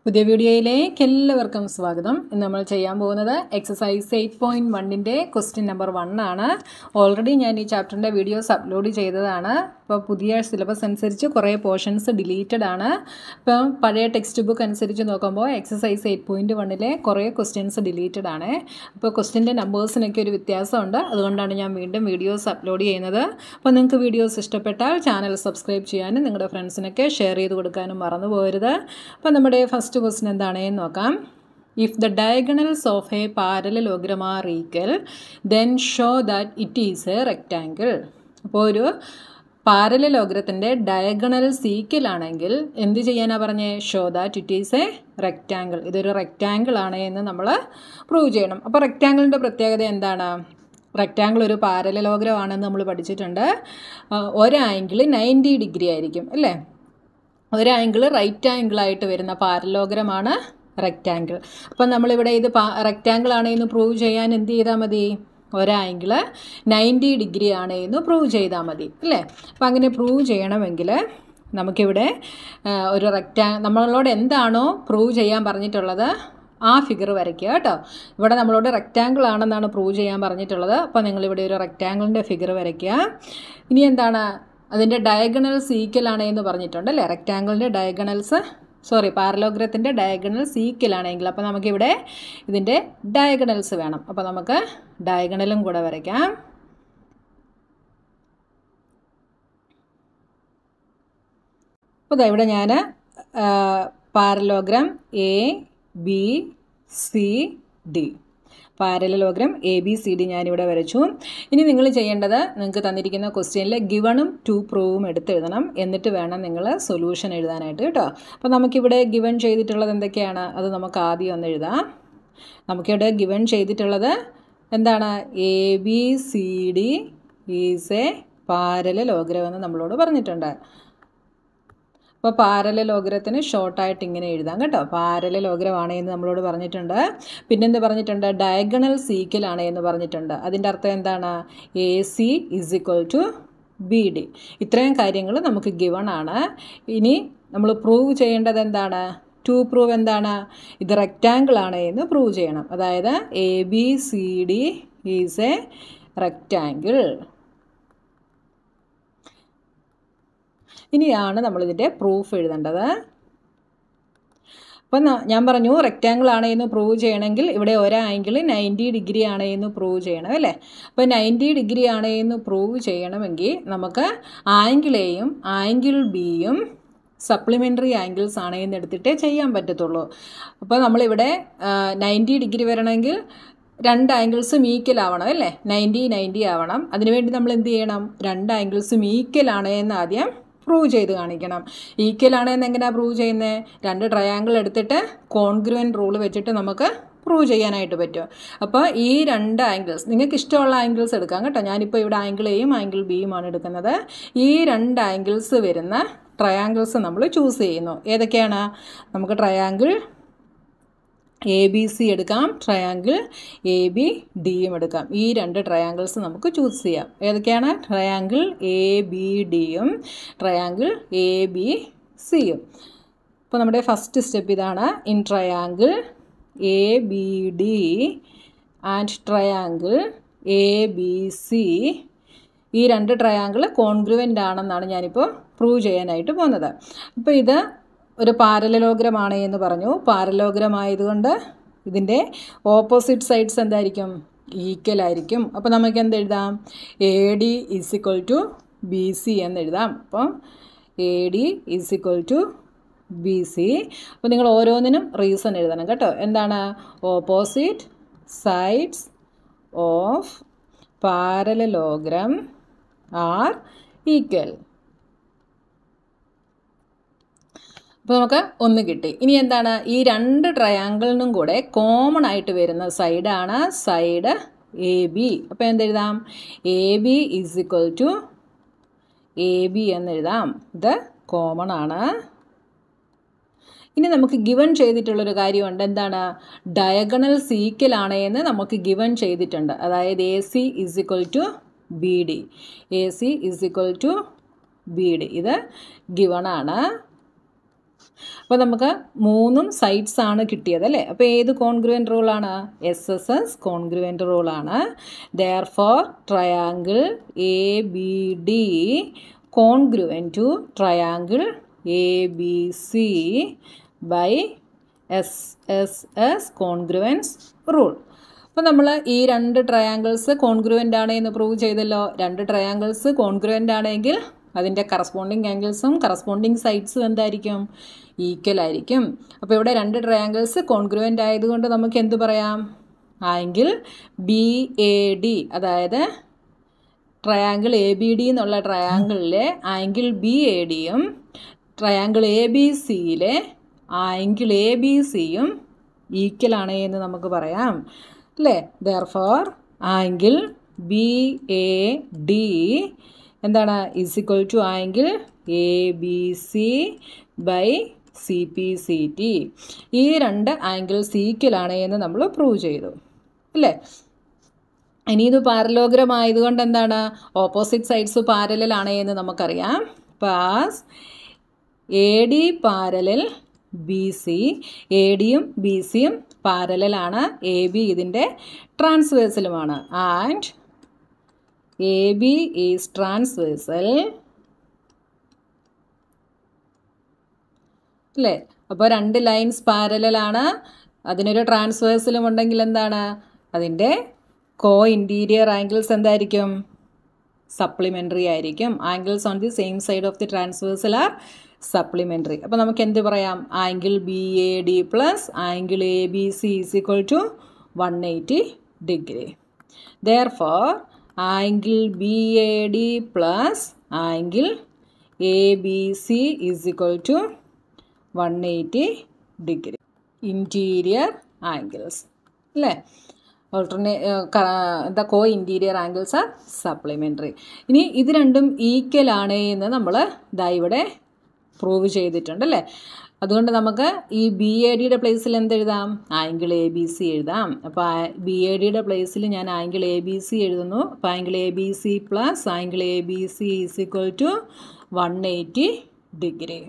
പുതിയ വീഡിയോയിലേക്ക് എല്ലാവർക്കും സ്വാഗതം ഇന്ന് നമ്മൾ ചെയ്യാൻ പോകുന്നത് എക്സസൈസ് എയ്റ്റ് പോയിൻറ്റ് വണ്ണിൻ്റെ ക്വസ്റ്റ്യൻ നമ്പർ വൺ ആണ് ഓൾറെഡി ഞാൻ ഈ ചാപ്റ്ററിൻ്റെ വീഡിയോസ് അപ്ലോഡ് ചെയ്തതാണ് അപ്പോൾ പുതിയ സിലബസ് അനുസരിച്ച് കുറേ പോർഷൻസ് ഡിലീറ്റഡ് ആണ് ഇപ്പം പഴയ ടെക്സ്റ്റ് ബുക്ക് അനുസരിച്ച് നോക്കുമ്പോൾ എക്സസൈസ് എയ്റ്റ് പോയിൻറ്റ് വണ്ണിലെ കുറേ ക്വസ്റ്റ്യൻസ് ഡിലീറ്റഡ് ആണ് അപ്പോൾ ക്വസ്റ്റ്യൻ്റെ നമ്പേഴ്സിനൊക്കെ ഒരു വ്യത്യാസമുണ്ട് അതുകൊണ്ടാണ് ഞാൻ വീണ്ടും വീഡിയോസ് അപ്ലോഡ് ചെയ്യുന്നത് അപ്പോൾ നിങ്ങൾക്ക് വീഡിയോസ് ഇഷ്ടപ്പെട്ടാൽ ചാനൽ സബ്സ്ക്രൈബ് ചെയ്യാനും നിങ്ങളുടെ ഫ്രണ്ട്സിനൊക്കെ ഷെയർ ചെയ്ത് കൊടുക്കാനും മറന്നു പോകരുത് അപ്പോൾ നമ്മുടെ ഫസ്റ്റ് ക്വസ്റ്റ്യൻ എന്താണെന്ന് നോക്കാം if the diagonals of a parallelogram are equal then show that it is a rectangle അപ്പോൾ ഒരു പാരലലോഗ്രത്തിൻ്റെ ഡയഗണൽസ് ഈക്വൽ ആണെങ്കിൽ എന്ത് ചെയ്യാനാണ് പറഞ്ഞേ show that it is a rectangle ഇതൊരു റെക്റ്റാങ്കിൾ ആണ് എന്ന് നമ്മൾ പ്രൂവ് ചെയ്യണം അപ്പോൾ റെക്റ്റാങ്കിളിൻ്റെ പ്രത്യേകത എന്താണ് റെക്റ്റാങ്കിൾ ഒരു പാരലലോഗ്രം ആണെന്ന് നമ്മൾ പഠിച്ചിട്ടുണ്ട് ഒരു ആംഗിൾ നയൻറ്റി ഡിഗ്രി ആയിരിക്കും അല്ലേ ഒരു ആംഗിൾ റൈറ്റ് ആംഗിളായിട്ട് വരുന്ന പാരലോഗ്രമാണ് റെക്റ്റാങ്കിൾ അപ്പം നമ്മളിവിടെ ഇത് പാ റെക്റ്റാങ്കിൾ ആണ് എന്ന് പ്രൂവ് ചെയ്യാൻ എന്ത് ചെയ്താൽ മതി ഒരാംഗിൾ നയൻറ്റി ഡിഗ്രി ആണ് എന്ന് പ്രൂവ് ചെയ്താൽ മതി അല്ലേ അപ്പം അങ്ങനെ പ്രൂവ് ചെയ്യണമെങ്കിൽ നമുക്കിവിടെ ഒരു റെക്റ്റാ നമ്മളോട് എന്താണോ പ്രൂവ് ചെയ്യാൻ പറഞ്ഞിട്ടുള്ളത് ആ ഫിഗർ വരയ്ക്കുക കേട്ടോ ഇവിടെ നമ്മളോട് റെക്റ്റാങ്കിൾ ആണെന്നാണ് പ്രൂവ് ചെയ്യാൻ പറഞ്ഞിട്ടുള്ളത് അപ്പോൾ നിങ്ങളിവിടെ ഒരു റെക്റ്റാങ്കിളിൻ്റെ ഫിഗർ വരയ്ക്കുക ഇനി എന്താണ് അതിൻ്റെ ഡയഗണൽസ് ഈക്വൽ ആണ് എന്ന് പറഞ്ഞിട്ടുണ്ട് അല്ലേ റെക്റ്റാങ്കിളിൻ്റെ ഡയഗണൽസ് സോറി പാരലോഗ്രത്തിൻ്റെ ഡയഗണൽസ് ഈക്വൽ ആണെങ്കിൽ അപ്പോൾ നമുക്കിവിടെ ഇതിൻ്റെ ഡയഗണൽസ് വേണം അപ്പോൾ നമുക്ക് ഡയഗണലും കൂടെ വരയ്ക്കാം അപ്പോൾ ഇവിടെ ഞാൻ parallelogram A B C D parallelogram A B C D ഞാനിവിടെ വരച്ചു ഇനി നിങ്ങൾ ചെയ്യേണ്ടത് നിങ്ങൾക്ക് തന്നിരിക്കുന്ന ക്വസ്റ്റ്യനിൽ ഗിവണും ടു പ്രൂവും എടുത്തെഴുതണം എന്നിട്ട് വേണം നിങ്ങൾ സൊല്യൂഷൻ എഴുതാനായിട്ട് കേട്ടോ അപ്പോൾ നമുക്കിവിടെ ഗിവൺ ചെയ്തിട്ടുള്ളത് എന്തൊക്കെയാണ് അത് നമുക്ക് ആദ്യം ഒന്ന് എഴുതാം നമുക്കിവിടെ ഗിവൺ ചെയ്തിട്ടുള്ളത് എന്താണ് A B C D is a parallelogram എന്ന് നമ്മളോട് പറഞ്ഞിട്ടുണ്ട് അപ്പോൾ പാരലലോഗ്രത്തിന് ഷോർട്ടായിട്ട് ഇങ്ങനെ എഴുതാം കേട്ടോ പാരലലോഗ്രമാണ് എന്ന് നമ്മളോട് പറഞ്ഞിട്ടുണ്ട് പിന്നെന്ത് പറഞ്ഞിട്ടുണ്ട് ഡയഗണൽ സീക്കൽ ആണ് എന്ന് പറഞ്ഞിട്ടുണ്ട് അതിൻ്റെ അർത്ഥം എന്താണ് A C is equal to B D ഇത്രയും കാര്യങ്ങൾ നമുക്ക് ഗിവൺ ആണ് ഇനി നമ്മൾ പ്രൂവ് ചെയ്യേണ്ടത് എന്താണ് ടു പ്രൂവ് എന്താണ് ഇത് റെക്റ്റാങ്കിൾ ആണ് എന്ന് പ്രൂവ് ചെയ്യണം അതായത് A B C D is a rectangle ഇനിയാണ് നമ്മളിതിൻ്റെ പ്രൂഫ് എഴുതേണ്ടത് അപ്പം ഞാൻ പറഞ്ഞു റെക്റ്റാങ്കിൾ ആണ് എന്ന് പ്രൂവ് ചെയ്യണമെങ്കിൽ ഇവിടെ ഒരു ആംഗിൾ നയൻറ്റി ഡിഗ്രി ആണ് എന്ന് പ്രൂവ് ചെയ്യണം അല്ലേ അപ്പോൾ നയൻറ്റി ഡിഗ്രി ആണ് എന്ന് പ്രൂവ് ചെയ്യണമെങ്കിൽ നമുക്ക് ആംഗിൾ എയും ആംഗിൾ ബിയും സപ്ലിമെൻ്ററി ആംഗിൾസ് ആണ് എന്ന് എടുത്തിട്ടേ ചെയ്യാൻ പറ്റത്തുള്ളൂ അപ്പോൾ നമ്മളിവിടെ നയൻറ്റി ഡിഗ്രി വരണമെങ്കിൽ രണ്ട് ആംഗിൾസും ഈക്വൽ ആവണം അല്ലേ നയൻറ്റി നയൻറ്റി ആവണം അതിനുവേണ്ടി നമ്മൾ എന്ത് ചെയ്യണം രണ്ട് ആംഗിൾസും ഈക്വൽ ആണ് എന്ന് ആദ്യം പ്രൂവ് ചെയ്ത് കാണിക്കണം ഈക്വൽ ആണ് എന്ന് എങ്ങനെയാണ് പ്രൂവ് ചെയ്യുന്നത് രണ്ട് ട്രയാങ്കിൾ എടുത്തിട്ട് കോൺഗ്രുവൻ റൂൾ വെച്ചിട്ട് നമുക്ക് പ്രൂവ് ചെയ്യാനായിട്ട് പറ്റും അപ്പോൾ ഈ രണ്ട് ആംഗിൾസ് നിങ്ങൾക്ക് ഇഷ്ടമുള്ള ആംഗിൾസ് എടുക്കാം കേട്ടോ ഞാനിപ്പോൾ ഇവിടെ ആംഗിൾ എയും ആംഗിൾ ബിയും ആണ് എടുക്കുന്നത് ഈ രണ്ട് ആംഗിൾസ് വരുന്ന ട്രയാങ്കിൾസ് നമ്മൾ ചൂസ് ചെയ്യുന്നു ഏതൊക്കെയാണ് നമുക്ക് ട്രയാങ്കിൾ എ ബി സി എടുക്കാം ട്രയാങ്കിൾ എ ബി ഡിയും എടുക്കാം ഈ രണ്ട് ട്രയാങ്കിൾസ് നമുക്ക് ചൂസ് ചെയ്യാം ഏതൊക്കെയാണ് ട്രയാങ്കിൾ എ ബി ഡിയും ട്രയാങ്കിൾ എ ബി സിയും അപ്പോൾ നമ്മുടെ ഫസ്റ്റ് സ്റ്റെപ്പ് ഇതാണ് in triangle A B D and triangle A B C ഈ രണ്ട് ട്രയാങ്കിൾ കോൺഗ്രുവൻ്റ് ആണെന്നാണ് ഞാനിപ്പോൾ പ്രൂവ് ചെയ്യാനായിട്ട് പോകുന്നത് അപ്പോൾ ഇത് ഒരു പാരലലോഗ്രമാണ് എന്ന് പറഞ്ഞു പാരലോഗ്രം ആയതുകൊണ്ട് ഇതിൻ്റെ ഓപ്പോസിറ്റ് സൈഡ്സ് എന്തായിരിക്കും ഈക്വൽ ആയിരിക്കും അപ്പോൾ നമുക്ക് എന്ത് എഴുതാം A D is equal to B C എന്ന് എഴുതാം അപ്പം A D is equal to B C അപ്പോൾ നിങ്ങൾ ഓരോന്നിനും റീസൺ എഴുതണം കേട്ടോ എന്താണ് opposite sides of parallelogram are equal അപ്പോൾ നമുക്ക് ഒന്ന് കിട്ടി ഇനി എന്താണ് ഈ രണ്ട് ട്രയാങ്കിളിനും കൂടെ കോമൺ ആയിട്ട് വരുന്ന സൈഡാണ് സൈഡ് എ ബി അപ്പോൾ എന്തെഴുതാം A B is equal to A B എന്നെഴുതാം ഇത് കോമൺ ആണ് ഇനി നമുക്ക് ഗിവൺ ചെയ്തിട്ടുള്ളൊരു കാര്യമുണ്ട് എന്താണ് ഡയഗണൽ സീക്കൽ ആണ് എന്ന് നമുക്ക് ഗിവൺ ചെയ്തിട്ടുണ്ട് അതായത് A C is equal to B D A C is equal to B D ഇത് ഗിവൺ ആണ് അപ്പോൾ നമുക്ക് മൂന്നും സൈഡ്സ് ആണ് കിട്ടിയത് അല്ലേ അപ്പോൾ ഏത് കോൺഗ്രുവൻ്റ് റൂളാണ് എസ് എസ് എസ് കോൺഗ്രുവൻ്റ് റൂളാണ് therefore triangle A B D congruent to triangle A B C by S S S congruence rule അപ്പോൾ നമ്മൾ ഈ രണ്ട് ട്രയാങ്കിൾസ് കോൺഗ്രുവൻ്റ് ആണ് എന്ന് പ്രൂവ് ചെയ്തല്ലോ രണ്ട് ട്രയാങ്കിൾസ് കോൺഗ്രുവൻ്റ് ആണെങ്കിൽ അതിൻ്റെ കറസ്പോണ്ടിങ് ആംഗിൾസും കറസ്പോണ്ടിങ് സൈഡ്സും എന്തായിരിക്കും ഈക്വൽ ആയിരിക്കും അപ്പോൾ ഇവിടെ രണ്ട് ട്രയാങ്കിൾസ് കോൺഗ്രുവൻ്റ് ആയതുകൊണ്ട് നമുക്ക് എന്ത് പറയാം ആംഗിൾ ബി എ ഡി അതായത് ട്രയാങ്കിൾ എ ബി ഡി എന്നുള്ള ട്രയാങ്കിളിലെ ആംഗിൾ ബി എ ഡിയും ട്രയാങ്കിൾ എ ബി സിയിലെ ആംഗിൾ എ ബി സിയും ഈക്വൽ ആണ് എന്ന് നമുക്ക് പറയാം അല്ലേ therefore angle B A D എന്താണ് is equal to angle A B C by C P C T ഈ രണ്ട് ആംഗിൾസ് ഈക്വലാണ് എന്ന് നമ്മൾ പ്രൂവ് ചെയ്തു അല്ലേ ഇനി ഇത് പാരലോഗ്രം ആയതുകൊണ്ട് എന്താണ് ഓപ്പോസിറ്റ് സൈഡ്സ് പാരലലാണ് എന്ന് നമുക്കറിയാം പാസ് A D parallel B C A ഡിയും ബി സിയും പാരലലാണ് എ ബി ഇതിൻ്റെ ട്രാൻസ്വേഴ്സലുമാണ് and A B is transversal അല്ലേ അപ്പോൾ രണ്ട് ലൈൻസ് പാരലലാണ് അതിനൊരു ട്രാൻസ്വേഴ്സലും ഉണ്ടെങ്കിൽ എന്താണ് അതിൻ്റെ കോ ഇൻറ്റീരിയർ ആംഗിൾസ് എന്തായിരിക്കും സപ്ലിമെൻ്ററി ആയിരിക്കും angles on the same side of the transversal are supplementary അപ്പോൾ നമുക്ക് എന്ത് പറയാം angle B A D plus angle A B C is equal to one eighty degree therefore angle B A D plus angle A B C is equal to one eighty degree interior angles അല്ലേ alternate എന്താ co interior angles are supplementary ഇനി ഇത് രണ്ടും equal ആണ് എന്ന് നമ്മൾ ഇതാ ഇവിടെ പ്രൂവ് ചെയ്തിട്ടുണ്ട് അല്ലേ അതുകൊണ്ട് നമുക്ക് ഈ ബി എ ഡിയുടെ പ്ലേസിൽ എന്തെഴുതാം ആംഗിൾ എ ബി സി എഴുതാം അപ്പോൾ ബി എ ഡിയുടെ പ്ലേസിൽ ഞാൻ ആംഗിൾ എ ബി സി എഴുതുന്നു അപ്പോൾ angle A B C plus angle A B C is equal to one eighty degree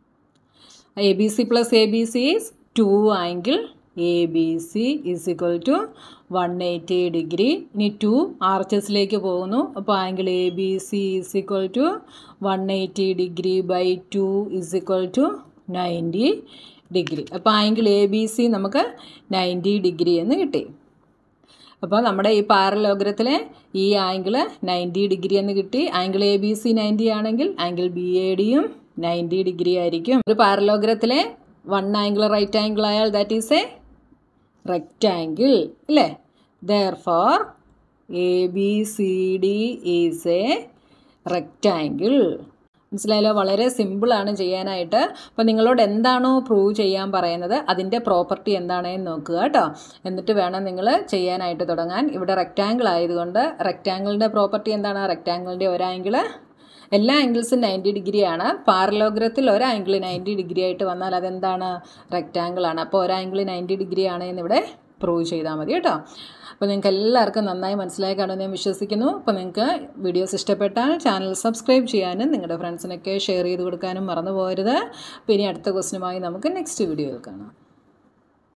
A B C plus A B C is two angle A B C is equal to one eighty degree ഇനി two ആർച്ചസിലേക്ക് പോകുന്നു അപ്പോൾ angle A B C is equal to one eighty degree by two is equal to ninety degree അപ്പോൾ angle A B C നമുക്ക് ninety degree എന്ന് കിട്ടി അപ്പോൾ നമ്മുടെ ഈ പാരലോഗ്രത്തിലെ ഈ ആംഗിൾ നയൻറ്റി ഡിഗ്രി എന്ന് കിട്ടി angle A B C ninety ആണെങ്കിൽ ആംഗിൾ ബി എ ഡിയും നയൻറ്റി ഡിഗ്രി ആയിരിക്കും ഒരു പാരലോഗ്രത്തിലെ വൺ ആംഗിൾ റൈറ്റ് ആംഗിൾ ആയാൽ ദാറ്റ് ഈസ് എ റെക്റ്റാങ്കിൾ അല്ലേ therefore A B C D is a rectangle മനസ്സിലായല്ലോ വളരെ സിമ്പിളാണ് ചെയ്യാനായിട്ട് അപ്പോൾ നിങ്ങളോട് എന്താണോ പ്രൂവ് ചെയ്യാൻ പറയുന്നത് അതിൻ്റെ പ്രോപ്പർട്ടി എന്താണെന്ന് നോക്കുക കേട്ടോ എന്നിട്ട് വേണം നിങ്ങൾ ചെയ്യാനായിട്ട് തുടങ്ങാൻ ഇവിടെ റെക്റ്റാങ്കിൾ ആയതുകൊണ്ട് റെക്റ്റാങ്കിളിൻ്റെ പ്രോപ്പർട്ടി എന്താണ് റെക്റ്റാങ്കിളിൻ്റെ ഒരു ആംഗിൾ എല്ലാ ആംഗിൾസും നയൻറ്റി ഡിഗ്രിയാണ് പാരലോഗ്രത്തിൽ ഒരു ആംഗിൾ നയൻറ്റി ഡിഗ്രി ആയിട്ട് വന്നാൽ അതെന്താണ് റെക്റ്റാങ്കിൾ ആണ് അപ്പോൾ ഒരു ആംഗിൾ നയൻറ്റി ഡിഗ്രി ആണ് എന്നിവിടെ പ്രൂവ് ചെയ്താൽ മതി കേട്ടോ അപ്പോൾ നിങ്ങൾക്ക് എല്ലാവർക്കും നന്നായി മനസ്സിലായി കാണുമെന്ന് ഞാൻ വിശ്വസിക്കുന്നു അപ്പോൾ നിങ്ങൾക്ക് വീഡിയോസ് ഇഷ്ടപ്പെട്ടാൽ ചാനൽ സബ്സ്ക്രൈബ് ചെയ്യാനും നിങ്ങളുടെ ഫ്രണ്ട്സിനൊക്കെ ഷെയർ ചെയ്ത് കൊടുക്കാനും മറന്നു പോകരുത് അപ്പോൾ ഇനി അടുത്ത ക്വസ്റ്റിനുമായി നമുക്ക് നെക്സ്റ്റ് വീഡിയോയിൽ കാണാം